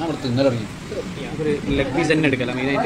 അവിടെ തിന്നൽ തുടങ്ങി ഒരു ലെഗ് പീസ് തന്നെ എടുക്കല മെയിനായിട്ട്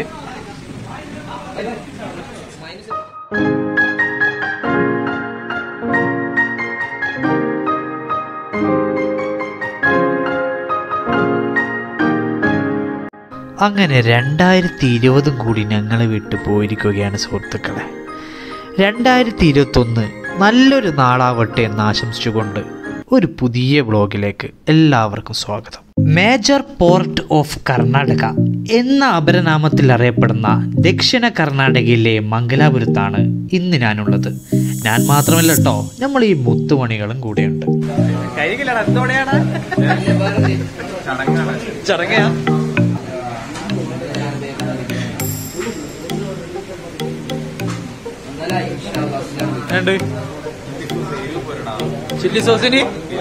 അങ്ങനെ രണ്ടായിരത്തി ഇരുപതും കൂടി ഞങ്ങളെ വിട്ടു പോയിരിക്കുകയാണ് സുഹൃത്തുക്കളെ രണ്ടായിരത്തി ഇരുപത്തൊന്ന് നല്ലൊരു നാളാവട്ടെ എന്ന് ആശംസിച്ചുകൊണ്ട് ഒരു പുതിയ ബ്ലോഗിലേക്ക് എല്ലാവർക്കും സ്വാഗതം മേജർ പോർട്ട് ഓഫ് കർണാടക എന്ന അപരനാമത്തിൽ അറിയപ്പെടുന്ന ദക്ഷിണ കർണാടകയിലെ മംഗലാപുരത്താണ് ഇന്ന് ഞാനുള്ളത് ഞാൻ മാത്രമല്ല കേട്ടോ നമ്മൾ ഈ മുത്തുമണികളും കൂടെയുണ്ട് കഴിക്കില്ലടാ എന്തോടെയാണ് ചടങ്ങാ ഉണ്ട് ചില്ലി സോസിന്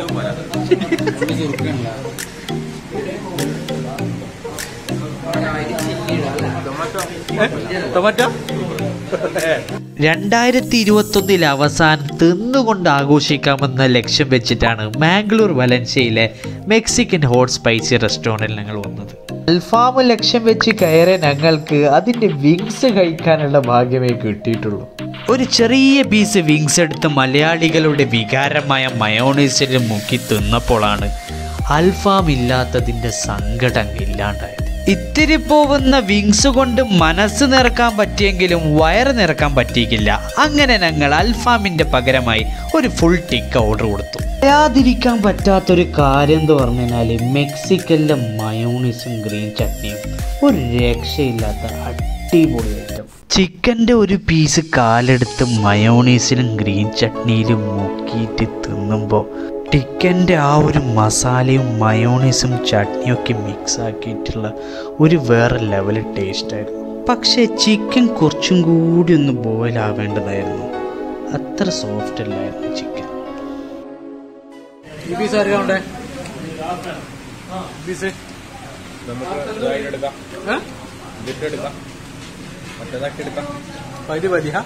ടൊമാറ്റോ രണ്ടായിരത്തി ഇരുപത്തൊന്നിൽ അവസാനം തിന്നുകൊണ്ട് ആഘോഷിക്കാമെന്ന ലക്ഷ്യം വെച്ചിട്ടാണ് മാംഗ്ലൂർ വലൻഷ്യയിലെ മെക്സിക്കൻ ഹോട്ട് സ്പൈസി റെസ്റ്റോറൻറ്റിൽ ഞങ്ങൾ വന്നത് അൽഫാം ലക്ഷ്യം വെച്ച് കയറിയ ഞങ്ങൾക്ക് അതിൻ്റെ വിങ്സ് കഴിക്കാനുള്ള ഭാഗ്യമേ കിട്ടിയിട്ടുള്ളൂ ഒരു ചെറിയ പീസ് വിങ്സ് എടുത്ത് മലയാളികളുടെ വികാരമായ മയോണൈസിൽ മുക്കി തിന്നപ്പോഴാണ് അൽഫാം ഇല്ലാത്തതിൻ്റെ സങ്കടം ഇല്ലാണ്ടായത് ഇത്തിരി പോകുന്ന വിങ്സ് കൊണ്ട് മനസ്സ് നിറക്കാൻ പറ്റിയെങ്കിലും വയറ് നിറക്കാൻ പറ്റിയില്ല അങ്ങനെ ഞങ്ങൾ അൽഫാമിന്റെ പകരമായി ഒരു ഫുൾ ടിക്ക് ഓർഡർ കൊടുത്തു പറയാതിരിക്കാൻ പറ്റാത്തൊരു കാര്യം എന്ന് പറഞ്ഞു കഴിഞ്ഞാൽ മെക്സിക്കനിലെ മയോണീസും ഗ്രീൻ ചട്നിയും ഒരു രക്ഷയില്ലാത്ത അടിപൊളി ഐറ്റം ചിക്കൻ്റെ ഒരു പീസ് കാലെടുത്ത് മയോണീസിലും ഗ്രീൻ ചട്നിയിലും മുക്കിയിട്ട് തിന്നുമ്പോൾ ചിക്കൻ്റെ ആ ഒരു മസാലയും മയോണീസും ചട്നിയൊക്കെ മിക്സ് ആക്കിയിട്ടുള്ള ഒരു വേറെ ലെവൽ ടേസ്റ്റായിരുന്നു പക്ഷേ ചിക്കൻ കുറച്ചും കൂടി ഒന്ന് ബോയിൽ ആവേണ്ടതായിരുന്നു അത്ര സോഫ്റ്റ് അല്ലായിരുന്നു ചിക്കൻ ഈ പീസ് ആർക്കാ ഉണ്ടേ പീസ് പതി പതിയാ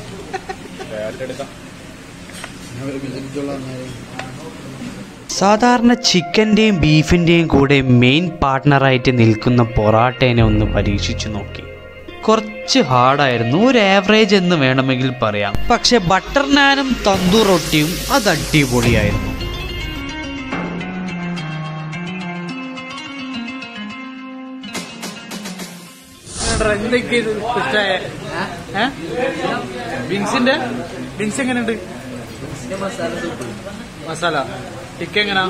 സാധാരണ ചിക്കൻ്റെയും ബീഫിൻ്റെയും കൂടെ മെയിൻ പാർട്ട്ണറായിട്ട് നിൽക്കുന്ന പൊറാട്ടേനെ ഒന്ന് പരീക്ഷിച്ചു നോക്കി കുറച്ച് ഹാർഡായിരുന്നു ഒരു ആവറേജ് എന്ന് വേണമെങ്കിൽ പറയാം പക്ഷെ ബട്ടർ നാനും തന്തൂർ റൊട്ടിയും അത് അടിപൊളിയായിരുന്നു എന്തൊക്കെ ഇഷ്ടായ വിങ്സിന്റെ വിങ്സ് എങ്ങനെയുണ്ട് മസാല ടിക്ക എങ്ങനാ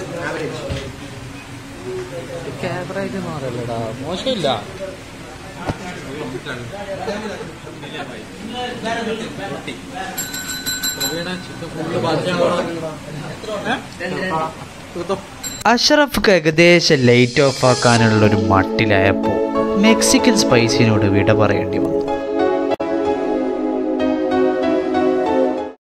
ആവറേജ് എന്ന് പറയല്ലടാ മോശമില്ല അഷ്റഫ് ഏകദേശം ലൈറ്റ് ഓഫ് ആക്കാനുള്ള ഒരു മട്ടിലായപ്പോൾ മെക്സിക്കൻ സ്പൈസിനോട് വിട പറയേണ്ടി വന്നു